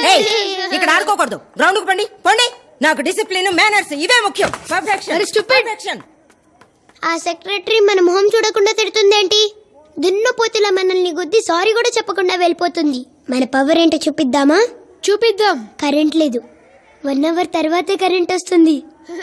ఏయ్, ఇక్కడ ఆడుకోకూడదు గ్రౌండ్ కు పండి పండి నాకు డిసిప్లిన్ మేనర్స్ ఇవే ముఖ్యం పర్ఫెక్షన్ పర్ఫెక్షన్ ఆ సెక్రటరీ మన మొహం చూడకుండా తిడుతుందేంటి దున్నపోతులా మనల్ని గుద్ది సారీ కూడా చెప్పకుండా వెళ్ళిపోతుంది మన పవర్ ఏంటో చూపిద్దామా చూపిద్దాం కరెంట్ లేదు వన్ అవర్ తర్వాతే కరెంట్ వస్తుంది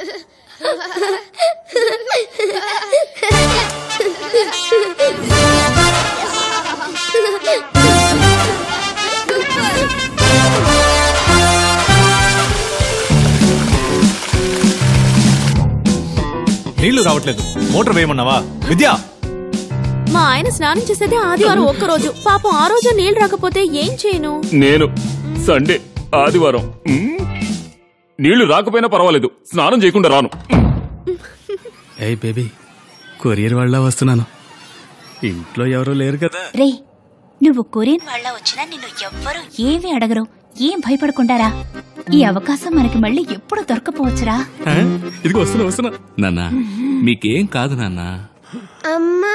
నీళ్లు రావట్లేదు మోటార్ వేయమన్నావా విద్య మా ఆయన స్నానం చేసేదే ఆదివారం ఒక్క రోజు పాపం ఆ రోజు నీళ్ళు రాకపోతే ఏం చేయను నేను సండే ఆదివారం మ్మ్. నీళ్లు రాకపోయినా పర్వాలేదు స్నానం చేయకుండా రాను ఏ బేబీ కొరియర్ వాళ్ళ వస్తున్నాను ఇంట్లో ఎవరు లేరు కదా రే నువ్వు కొరియన్ వాళ్ళ వచ్చినా నిన్ను ఎవ్వరూ ఏమీ అడగరు ఏం భయపడకుండారా ఈ అవకాశం మనకి మళ్ళీ ఎప్పుడు దొరకపోవచ్చురా ఆ? ఇదిగో వస్తున్నా వస్తున్నా నాన్న మీకేం కాదు నాన్న అమ్మా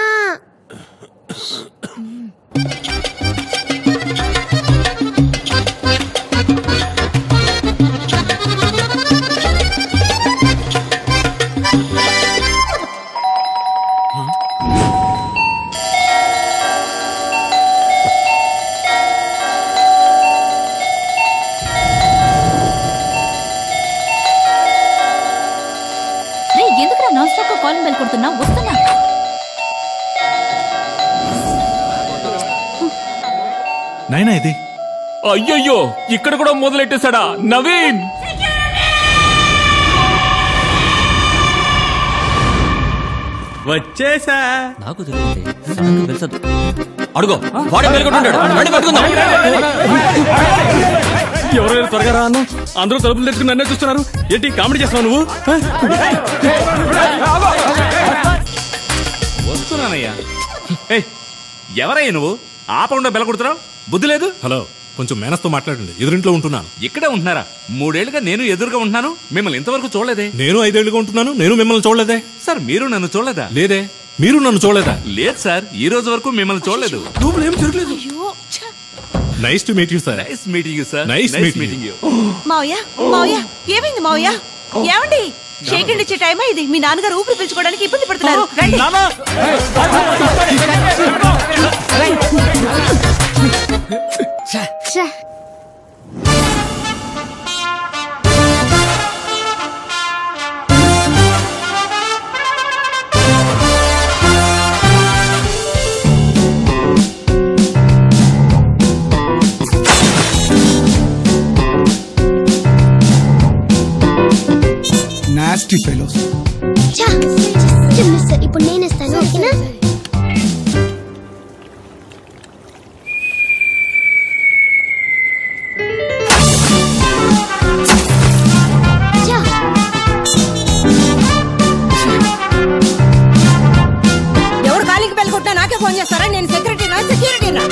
రే ఎందుకురా నాన్ స్టాప్ కాలింగ్ బెల్ కొడుతున్నా వస్తున్నా నైనా ఇది అయ్యయ్యో ఇక్కడ కూడా మొదలెట్టేశాడా నవీన్ వచ్చేసా నాకు తెలియదు సడన్ గా వెళ్తుంది అడుగో వాడే మెలుగుంటాడు రండి పట్టుకుందాం ఎవరైనా త్వరగా రా అన్న అందరూ తలుపులు తెచ్చుకుని నన్నే చూస్తున్నారు ఏంటి కామెడీ చేస్తున్నావు నువ్వు ఆ? వస్తున్నానయ్యా ఏయ్, ఎవరయ్యా నువ్వు ఆపకుండా బెల కొడుతున్నావు బుద్ధి లేదు హలో కొంచెం మేనస్తో మాట్లాడండి ఎదురింట్లో ఉంటున్నాను ఇక్కడే ఉంటున్నారా మూడేళ్లుగా నేను ఎదురుగా ఉంటున్నాను మిమ్మల్ని ఇంతవరకు చూడలేదే నేను ఐదేళ్లుగా ఉంటున్నాను నేను మిమ్మల్ని చూడలేదే సార్ మీరు నన్ను చూడలేదా లేదే మీరు నన్ను చూడలేదా లేదు సార్ ఈ రోజు వరకు మిమ్మల్ని చూడలేదు లోపల ఏం జరగలేదు nice to meet you sir nice meeting you sir Nice meeting meeting you మావయ్య మావయ్య ఏమైంది మావయ్య ఏమండి షేకండ్ ఇచ్చే టైమా ఇది మీ నాన్నగారు ఊపిరి పీల్చుకోవడానికి ఇబ్బంది పడుతున్నారు రండి. నాస్టీ ఫెలోస్ ఛా! చిన్న సార్ ఇప్పుడు నేను ఇస్తాను ఓకేనా ఛా! ఎవరు కాలింగ్ బెల్ కొట్టినా నాకే ఫోన్ చేస్తారా నేను సెక్రటరీనా సెక్యూరిటీనా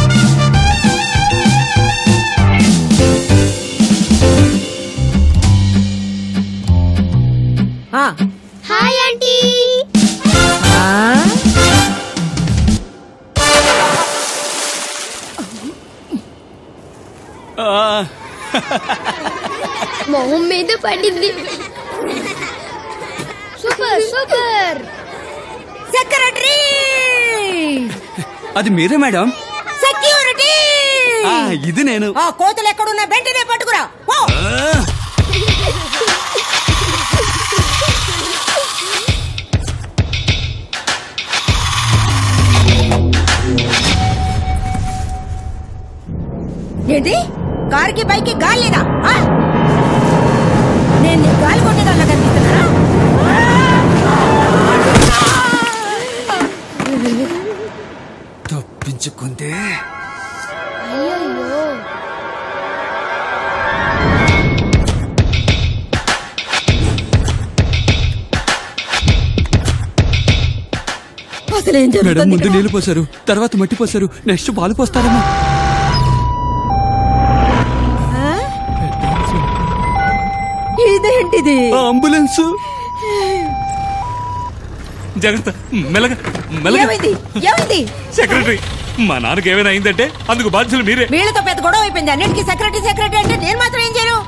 ఆ, హాయ్ ఆంటీ ఆ, మొహం మీద పడింది సూపర్ సూపర్ సెక్రటరీ అది మీరే మేడం సెక్యూరిటీ ఆ, ఇది నేను ఆ కోతులు ఎక్కడున్నా వెంటనే పట్టుకురా పో ఏంటి కార్కి బైక్కి గాలి లేదా ఆ? నేను నీ గాలి కొట్టేదాల్లా కనిపిస్తున్నానా తప్పించుకుంటే అయ్యో అసలు ఏం మేడం జరుగుతుంది ముందు ఇక్కడ? నీళ్లు పోసారు తర్వాత మట్టి పోసారు నెక్స్ట్ పాలు పోస్తారేమో ఇదేంటిది అంబులెన్స్ జాగ్రత్త మెల్లగా మెల్లగా ఏమైంది ఏమైంది సెక్రటరీ మా నాన్నకి ఏమైనా అయిందంటే అందుకు బాధ్యులు మీరే వీళ్ళతో పెద్ద గొడవ అయిపోయింది అన్నిటికీ సెక్రటరీ సెక్రటరీ అంటే నేను మాత్రం ఏం చేయను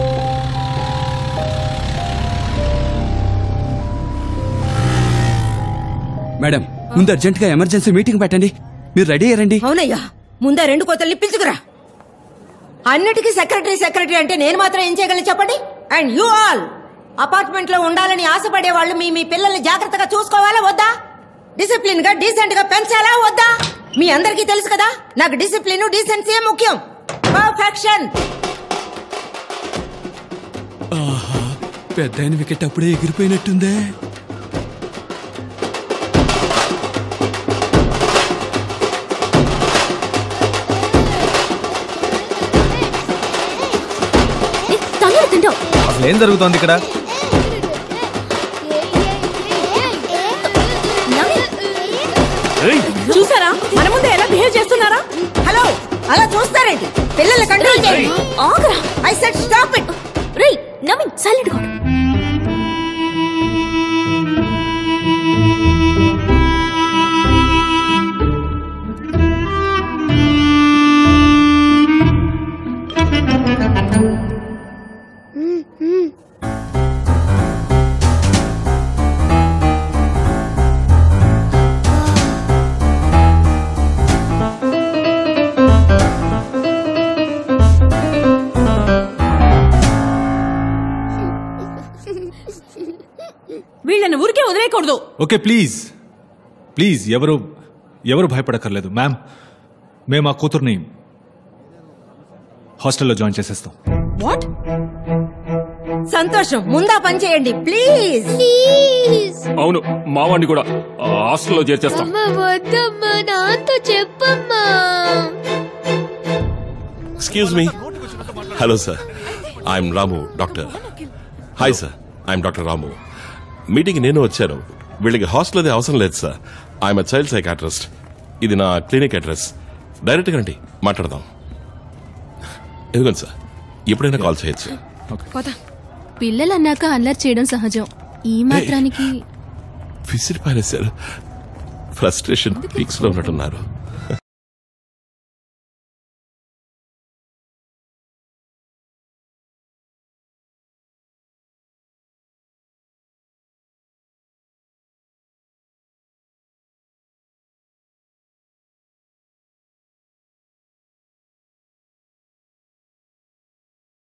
మేడం ముందు అర్జెంట్ గా ఎమర్జెన్సీ మీటింగ్ పెట్టండి మీరు రెడీ అయ్యారండి అవునయ్యా ముందా రెండు కోతల్ని పిలుచుకురా అన్నిటికీ సెక్రటరీ సెక్రటరీ అంటే నేను మాత్రం ఏం చేయగలను చెప్పండి అండ్ యూ ఆల్ అపార్ట్మెంట్ లో ఉండాలని ఆశపడే వాళ్ళు మీ మీ పిల్లల్ని జాగ్రత్తగా చూసుకోవాలా వద్దా డిసిప్లిన్ గా డీసెంట్ గా పెంచాలా వద్దా మీ అందరికీ తెలుసు కదా నాకు డిసిప్లిన్ డీసెన్సీ ముఖ్యం పర్ఫెక్షన్ పెద్ద ఆయన వికెట్ అప్పుడే ఎగిరిపోయినట్టుందే తొందర తింటావు అసలు ఏం జరుగుతోంది ఇక్కడ చూసారా మన ముందు ఎలా బిహేవ్ చేస్తున్నారా హలో అలా చూస్తారేంటి పిల్లల్ని కంట్రోల్ చేయండి ఆగరా ఐ సెట్ స్టాప్ ఇట్ రేయ్ నవీన్ సైలెంట్ గా ఉండు. వీళ్ళని ఊరికే వదిలేయకూడదు ఓకే ప్లీజ్ ప్లీజ్ ఎవరు ఎవరు భయపడక్కర్లేదు మ్యామ్ మేము ఆ కూతుర్ని హాస్టల్లో జాయిన్ చేసేస్తాం వాట్ సంతోషం ముందా పని చేయండి ప్లీజ్ ప్లీజ్ అవును మా వాడిని కూడా ఆ హాస్టల్లో చేర్చేస్తాం అమ్మ వద్దమ్మా నాతో చెప్పమ్మా excuse me hello sir I'm Ramu doctor hi sir I'm doctor Ramu meeting నేను వచ్చాను వీళ్ళకి హాస్టల్ అది అవసరం లేదు సార్ ఐఎమ్ చైల్డ్ సైకాట్రిస్ట్ ఇది నా క్లినిక్ అడ్రస్ డైరెక్ట్గా రండి మాట్లాడదాం ఎందుకని సార్ ఎప్పుడైనా కాల్ చేయొచ్చు పిల్లలు అన్నాక అల్లరి చేయడం సహజం ఈ మాత్రానికి విసిరి పారేశారు ఫ్రస్ట్రేషన్ పీక్స్ లో ఉన్నట్టున్నారు